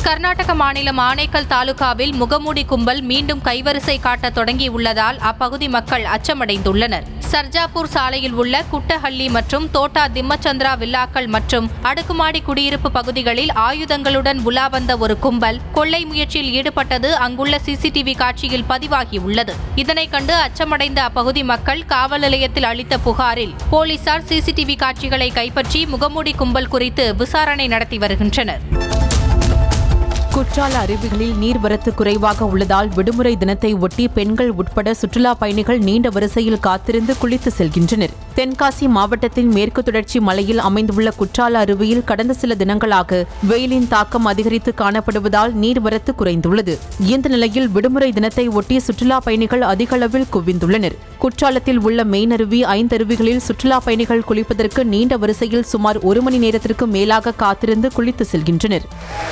கர்நாடக மாநிலம் ஆனைக்கல் தாலுகாவில் முகமூடி கும்பல் மீண்டும் கைவரிசை காட்ட தொடங்கியுள்ளதால் அப்பகுதி மக்கள் அச்சமடைந்துள்ளனர் சர்ஜாப்பூர் சாலையில் உள்ள குட்டஹள்ளி மற்றும் தோட்டா திம்மச்சந்திரா வில்லாக்கள் மற்றும் அடுக்குமாடி குடியிருப்பு பகுதிகளில் ஆயுதங்களுடன் உலா வந்த ஒரு கும்பல் கொள்ளை முயற்சியில் ஈடுபட்டது அங்குள்ள சிசிடிவி காட்சியில் பதிவாகியுள்ளது இதனைக் கண்டு அச்சமடைந்த அப்பகுதி மக்கள் காவல் நிலையத்தில் அளித்த புகாரில் போலீசார் சிசிடிவி காட்சிகளை கைப்பற்றி முகமூடி கும்பல் குறித்து விசாரணை நடத்தி வருகின்றனர் குற்றால அருவிகளில் நீர்வரத்து குறைவாக உள்ளதால் விடுமுறை தினத்தை ஒட்டி பெண்கள் உட்பட சுற்றுலா பயணிகள் நீண்ட வரிசையில் காத்திருந்து குளித்து செல்கின்றனர் தென்காசி மாவட்டத்தின் மேற்கு தொடர்ச்சி மலையில் அமைந்துள்ள குற்றால அருவியில் கடந்த சில தினங்களாக வெயிலின் தாக்கம் அதிகரித்து காணப்படுவதால் நீர்வரத்து குறைந்துள்ளது இந்த நிலையில் விடுமுறை தினத்தை ஒட்டி சுற்றுலா பயணிகள் அதிக அளவில் குவிந்துள்ளனர் குற்றாலத்தில் உள்ள மெயினருவி ஐந்தருவிகளில் சுற்றுலா பயணிகள் குளிப்பதற்கு நீண்ட வரிசையில் சுமார் ஒரு மணி நேரத்திற்கு மேலாக காத்திருந்து குளித்து செல்கின்றனர்